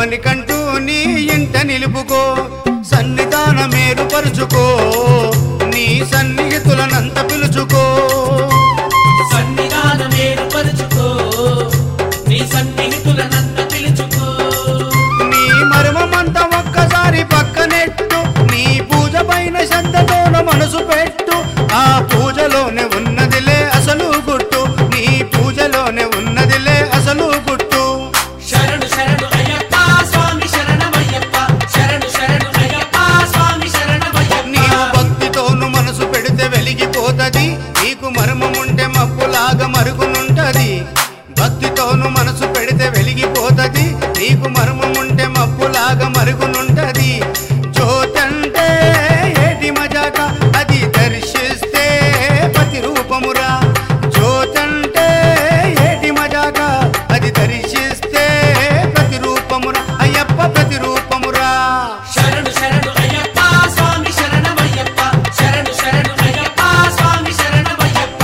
మనికంటూ నీ ఇంట నిలుపుకో సన్నిధాన మేరుపరుచుకో నీ సన్నిహితులనంత పిలుచుకో సన్నిధానం ఏర్పరచుకో నీ సన్నిహితులనంత పిలుచుకో నీ మర్మమంతా ఒక్కసారి పక్కనెట్టు నీ పూజ పైన శ్రద్ధతోన మనసు పెట్టు ఆ పూజలోనే ఉన్నదిలే అసలు గుట్టు నీ పూజలోనే ఉన్నదిలే అసలు గుట్టు శరణు శరణు అయ్యప్ప స్వామి శరణమయ్యప్ప శరణు శరణు అయ్యప్ప స్వామి శరణమయ్యప్ప నీవు భక్తితోను మనసు పెడితే వెలిగిపోతది నీకు మర్మముంటే మబ్బులాగా మరుగునుంటది భక్తితోను మనసు పెడితే వెలిగిపోతది నీకు మర్మముంటే మబ్బులాగా మరుగునుంటది జ్యోతంటే ఏటి మజాక అది దర్శిస్తే ప్రతిరూపమురా జ్యోతంటే ఏటి మజాక అది దర్శిస్తే ప్రతిరూపమురా అయ్యప్ప ప్రతిరూపమురా శరణు శరణు అయ్యప్ప స్వామి శరణమయ్యప్ప శరణు శరణు అయ్యప్ప స్వామి శరణమయ్యప్ప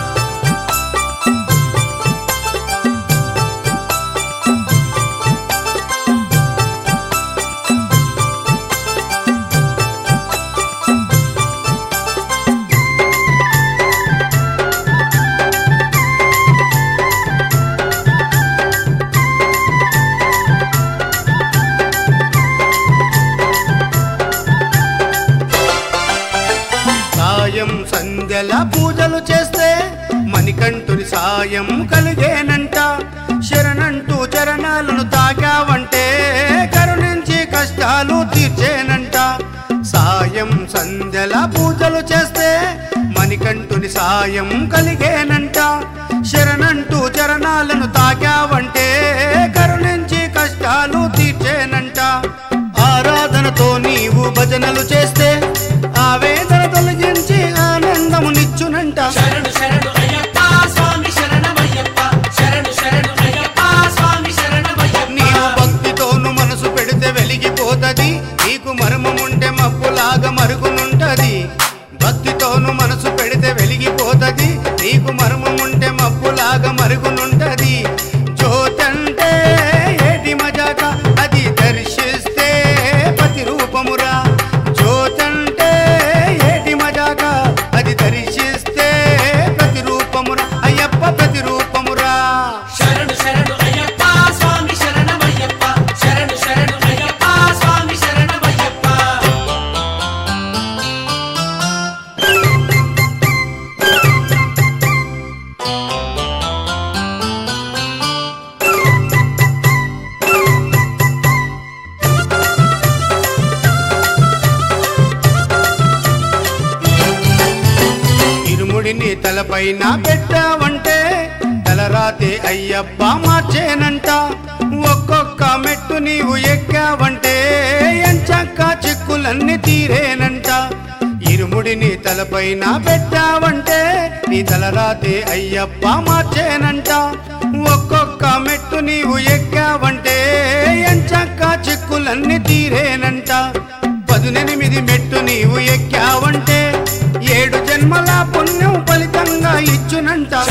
సాయం సంధ్యల పూజలు చేస్తే మణికంఠుని సాయం కలిగేనంట శరణంటూ చరణాలను తాకావంటే కరుణించి కష్టాలు తీర్చేనంట సాయం సంధ్యల పూజలు చేస్తే మణికంఠుని సాయం కలిగేనంట శరణంటూ చరణాలను తాకావంటే కరుణించి కష్టాలు తీర్చేనంట ఆరాధనతో నీవు భజనలు చేస్తే ఆవేదన తొలగించి ఆనందమునిచ్చునంట శరణు శరణు అయ్యప్ప స్వామి శరణమయ్యప్ప శరణు శరణు అయ్యప్ప స్వామి శరణమయ్యప్ప నీవు భక్తితోను మనసు పెడితే వెలిగిపోతది నీకు మర్మముంటే మబ్బులాగా మరుగునుంటది భక్తితోను మనసు పెడితే వెలిగిపోతది నీకు మర్మముంటే మబ్బులాగా మరుగునుంటది జ్యోతంటే ఏటి మజాక అది దర్శిస్తే ప్రతిరూపమురా జ్యోతంటే ఏటి మజాక అది దర్శిస్తే ప్రతిరూపమురా అయ్యప్ప ప్రతిరూపమురా శరణు శరణు అయ్యప్ప స్వామి శరణమయ్యప్ప శరణు శరణు అయ్యప్ప స్వామి శరణమయ్యప్ప ఇరుముడిని తలపైన పెట్టావంటే తలరాతే అయ్యప్ప మార్చేనంట ఒక్కొక్క మెట్టు నీవు ఎక్కావంటే ఎంచక్క చిక్కులన్నీ తీరేనంట ఇరుముడిని తలపైన పెట్టావంటే నీ తలరాతే అయ్యప్ప మార్చేనంట ఒక్కొక్క మెట్టు నీవు ఎక్కావంటే ఎంచక్క చిక్కులన్నీ తీరేనంట పదునెనిమిది మెట్టు నీవు ఎక్కావంటే ఏడు జన్మల పుణ్యం ఫలితంగా ఇచ్చునంట